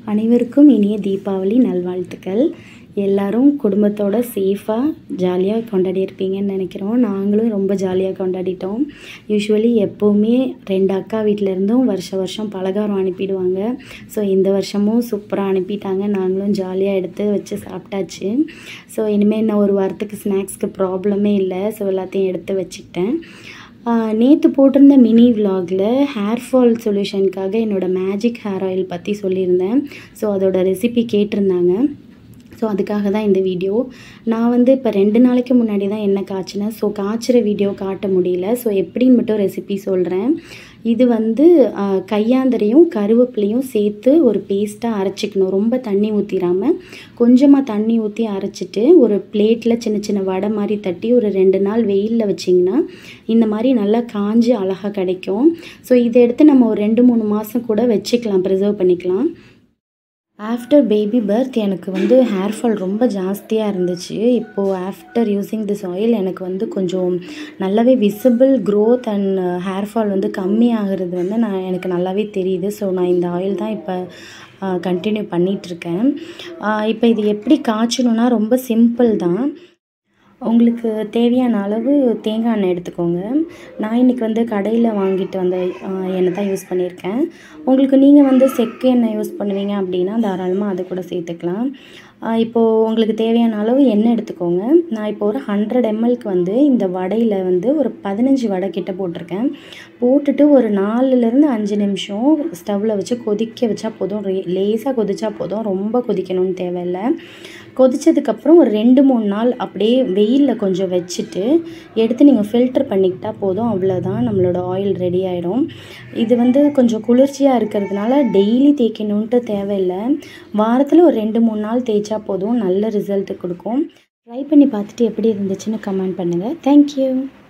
அனைவருக்கும் இனிய தீபாவளி நல்வாழ்த்துக்கள் எல்லாரும் குடும்பத்தோட சேஃபாக ஜாலியாக கொண்டாடி இருப்பீங்கன்னு நினைக்கிறோம் நாங்களும் ரொம்ப ஜாலியாக கொண்டாடிட்டோம் யூஸ்வலி எப்போவுமே ரெண்டு அக்கா வீட்டிலேருந்தும் வருஷ வருஷம் பலகாரம் அனுப்பிடுவாங்க ஸோ இந்த வருஷமும் சூப்பராக அனுப்பிட்டாங்க நாங்களும் ஜாலியாக எடுத்து வச்சு சாப்பிட்டாச்சு ஸோ இனிமேல் இன்னும் ஒரு வாரத்துக்கு ஸ்நாக்ஸ்க்கு ப்ராப்ளமே இல்லை ஸோ எல்லாத்தையும் எடுத்து வச்சுக்கிட்டேன் நேற்று போட்டிருந்த மினி விலாகில் ஹேர் ஃபால் சொல்யூஷனுக்காக என்னோடய மேஜிக் ஹேர் ஆயில் பற்றி சொல்லியிருந்தேன் ஸோ அதோட ரெசிபி கேட்டிருந்தாங்க ஸோ அதுக்காக தான் இந்த வீடியோ நான் வந்து இப்போ ரெண்டு நாளைக்கு முன்னாடி தான் எண்ணெய் காய்ச்சினேன் ஸோ காய்ச்சிற வீடியோ காட்ட முடியல ஸோ எப்படின்னு மட்டும் ரெசிபி சொல்கிறேன் இது வந்து ஆஹ், கையாந்தரையும் கருவேப்பிலையும் சேர்த்து ஒரு பேஸ்ட்டாக அரைச்சிக்கணும் ரொம்ப தண்ணி ஊற்றிடாமல் கொஞ்சமாக தண்ணி ஊற்றி அரைச்சிட்டு ஒரு பிளேட்டில் சின்ன சின்ன வடை மாதிரி தட்டி ஒரு ரெண்டு நாள் வெயிலில் வச்சிங்கன்னா இந்த மாதிரி நல்லா காஞ்சி அழகாக கிடைக்கும் ஸோ இதை எடுத்து நம்ம ஒரு ரெண்டு மூணு மாதம் கூட வச்சுக்கலாம் ப்ரிசர்வ் பண்ணிக்கலாம் ஆஃப்டர் பேபி பர்த் எனக்கு வந்து ஹேர் ஃபால் ரொம்ப ஜாஸ்தியாக இருந்துச்சு இப்போது ஆஃப்டர் யூஸிங் திஸ் ஆயில் எனக்கு வந்து கொஞ்சம் நல்லாவே visible growth and hair fall வந்து கம்மி ஆகுறது வந்து நான் எனக்கு நல்லாவே தெரியுது ஸோ நான் இந்த ஆயில் தான் இப்போ கண்டினியூ பண்ணிகிட்ருக்கேன் இப்போ இது எப்படி காய்ச்சணும்னா ரொம்ப சிம்பிள் தான் உங்களுக்கு தேவையான அளவு தேங்காய் எண்ணெய் எடுத்துக்கோங்க நான் இன்றைக்கி வந்து கடையில் வாங்கிட்டு வந்த ஆஹ், எண்ணெய் தான் யூஸ் பண்ணியிருக்கேன் உங்களுக்கு நீங்கள் வந்து செக்கு எண்ணெய் யூஸ் பண்ணுவீங்க அப்படின்னா தாராளமாக அதை கூட சேர்த்துக்கலாம் ஆஹ், இப்போது உங்களுக்கு தேவையான அளவு எண்ணெய் எடுத்துக்கோங்க நான் இப்போ ஒரு ஹண்ட்ரட் எம்எல்க்கு வந்து இந்த வடையில் வந்து ஒரு பதினஞ்சு வடை கிட்ட போட்டிருக்கேன் போட்டுட்டு ஒரு நாலுலேருந்து அஞ்சு நிமிஷம் ஸ்டவ்வில் வச்சு கொதிக்க வச்சா போதும் லேசாக கொதிச்சா போதும் ரொம்ப கொதிக்கணும்னு தேவையில்லை கொதிச்சதுக்கப்புறம் ஒரு ரெண்டு மூணு நாள் அப்படியே வெயிலில் கொஞ்சம் வச்சுட்டு எடுத்து நீங்கள் ஃபில்டர் பண்ணிக்கிட்டா போதும் அவ்வளோதான் நம்மளோட ஆயில் ரெடி ஆகிடும் இது வந்து கொஞ்சம் குளிர்ச்சியாக இருக்கிறதுனால டெய்லி தேய்க்கணுன்ட்டு தேவையில்லை வாரத்தில் ஒரு ரெண்டு மூணு நாள் தேய்ச்சா போதும் நல்ல ரிசல்ட் கொடுக்கும் ட்ரை பண்ணி பார்த்துட்டு எப்படி இருந்துச்சுன்னு கமெண்ட் பண்ணுங்கள் தேங்க்யூ